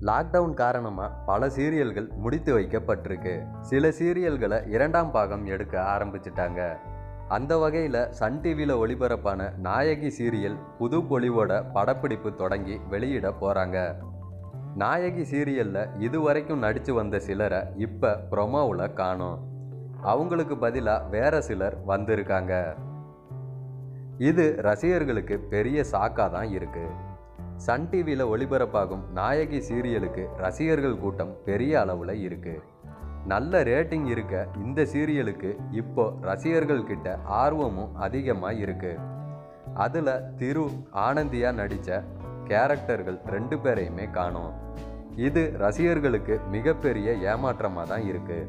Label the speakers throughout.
Speaker 1: lockdown காரணமாக பல சீரியல்கள் முடித்து வைக்கப்பட்டிருக்கு சில சீரியல்களை இரண்டாம் பாகம் எடுக்க ஆரம்பிச்சிட்டாங்க அந்த வகையில் சன் டிவியில் ஒளிபரப்பான நாயகி சீரியல் புது பொலிவோட படப்பிடிப்பு தொடங்கி வெளியிட போகிறாங்க நாயகி சீரியலில் இதுவரைக்கும் நடித்து வந்த சிலரை இப்போ ப்ரொமோவில் காணோம் அவங்களுக்கு பதிலாக வேற சிலர் வந்திருக்காங்க இது ரசிகர்களுக்கு பெரிய சாக்காக தான் இருக்குது சன் டிவியில் ஒளிபரப்பாகும் நாயகி சீரியலுக்கு ரசிகர்கள் கூட்டம் பெரிய அளவில் இருக்குது நல்ல ரேட்டிங் இருக்க இந்த சீரியலுக்கு இப்போ ரசிகர்கள் கிட்ட ஆர்வமும் அதிகமாக இருக்குது அதில் திரு ஆனந்தியா நடித்த கேரக்டர்கள் ரெண்டு பேரையுமே காணோம் இது ரசிகர்களுக்கு மிகப்பெரிய ஏமாற்றமாக தான் இருக்குது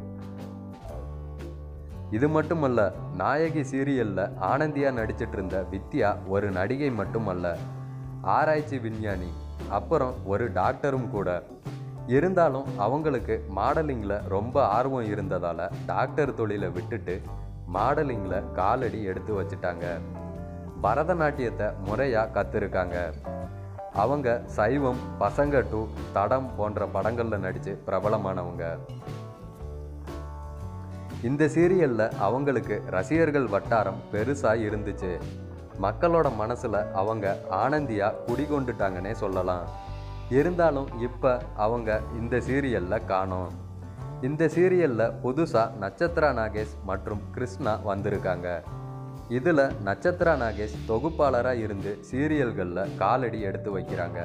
Speaker 1: இது மட்டுமல்ல நாயகி சீரியல்ல ஆனந்தியா நடிச்சிட்டு இருந்த வித்யா ஒரு நடிகை மட்டுமல்ல ஆராய்ச்சி விஞ்ஞானி அப்புறம் ஒரு டாக்டரும் கூட இருந்தாலும் அவங்களுக்கு மாடலிங்கில் ரொம்ப ஆர்வம் இருந்ததால் டாக்டர் தொழிலை விட்டுட்டு மாடலிங்கில் காலடி எடுத்து வச்சிட்டாங்க பரதநாட்டியத்தை முறையாக கற்றுருக்காங்க அவங்க சைவம் பசங்க டூ தடம் போன்ற படங்களில் நடித்து பிரபலமானவங்க இந்த சீரியலில் அவங்களுக்கு ரசிகர்கள் வட்டாரம் பெருசாக இருந்துச்சு மக்களோட மனசில் அவங்க ஆனந்தியா குடிகொண்டுட்டாங்கன்னே சொல்லலாம் இருந்தாலும் இப்போ அவங்க இந்த சீரியலில் காணோம் இந்த சீரியலில் புதுசாக நட்சத்திரா நாகேஷ் மற்றும் கிருஷ்ணா வந்திருக்காங்க இதில் நட்சத்திரா நாகேஷ் தொகுப்பாளராக இருந்து சீரியல்களில் காலடி எடுத்து வைக்கிறாங்க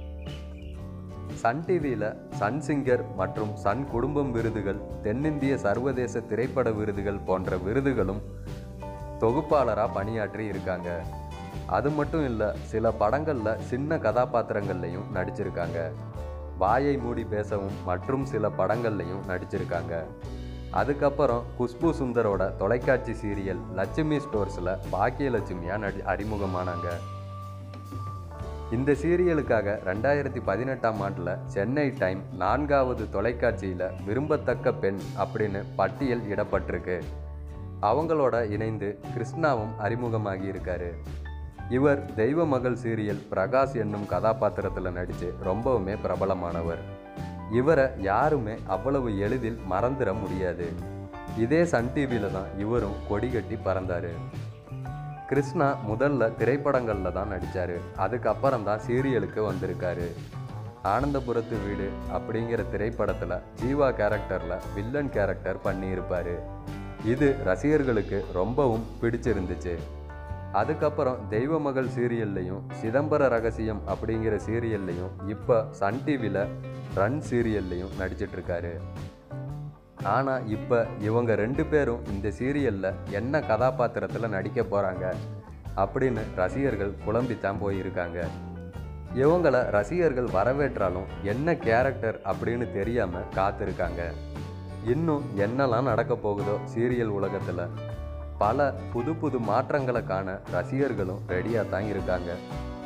Speaker 1: சன் டிவியில் சன் சிங்கர் மற்றும் சன் குடும்பம் விருதுகள் தென்னிந்திய சர்வதேச திரைப்பட விருதுகள் போன்ற விருதுகளும் தொகுப்பாளராக பணியாற்றி இருக்காங்க அது மட்டும் இல்லை சில படங்களில் சின்ன கதாபாத்திரங்கள்லையும் நடிச்சிருக்காங்க வாயை மூடி பேசவும் மற்றும் சில படங்கள்லையும் நடிச்சிருக்காங்க அதுக்கப்புறம் குஷ்பு சுந்தரோட தொலைக்காட்சி சீரியல் லட்சுமி ஸ்டோர்ஸில் பாக்கியலட்சுமியாக நடி அறிமுகமானாங்க இந்த சீரியலுக்காக ரெண்டாயிரத்தி பதினெட்டாம் ஆண்டில் சென்னை டைம் நான்காவது தொலைக்காட்சியில் விரும்பத்தக்க பெண் அப்படின்னு பட்டியல் இடப்பட்டிருக்கு அவங்களோட இணைந்து கிருஷ்ணாவும் அறிமுகமாகி இருக்காரு இவர் தெய்வ மகள் சீரியல் பிரகாஷ் என்னும் கதாபாத்திரத்தில் நடித்து ரொம்பவுமே பிரபலமானவர் இவரை யாருமே அவ்வளவு எளிதில் மறந்துட முடியாது இதே சன் டிவியில் தான் இவரும் கொடி கட்டி பறந்தார் கிருஷ்ணா முதல்ல திரைப்படங்களில் தான் நடித்தார் அதுக்கப்புறம் தான் சீரியலுக்கு வந்திருக்காரு ஆனந்தபுரத்து வீடு அப்படிங்கிற திரைப்படத்தில் ஜீவா கேரக்டரில் வில்லன் கேரக்டர் பண்ணியிருப்பார் இது ரசிகர்களுக்கு ரொம்பவும் பிடிச்சிருந்துச்சு அதுக்கப்புறம் தெய்வ மகள் சீரியல்லையும் சிதம்பர ரகசியம் அப்படிங்கிற சீரியல்லையும் இப்போ சன் டிவியில் ரன் சீரியல்லையும் நடிச்சிட்ருக்காரு ஆனால் இப்போ இவங்க ரெண்டு பேரும் இந்த சீரியலில் என்ன கதாபாத்திரத்தில் நடிக்க போகிறாங்க அப்படின்னு ரசிகர்கள் குழம்பித்தான் போயிருக்காங்க இவங்களை ரசிகர்கள் வரவேற்றாலும் என்ன கேரக்டர் அப்படின்னு தெரியாமல் காத்திருக்காங்க இன்னும் என்னெல்லாம் நடக்க போகுதோ சீரியல் உலகத்தில் பல புது புது மாற்றங்களை காண ரசிகர்களும் ரெடியாக தான் இருக்காங்க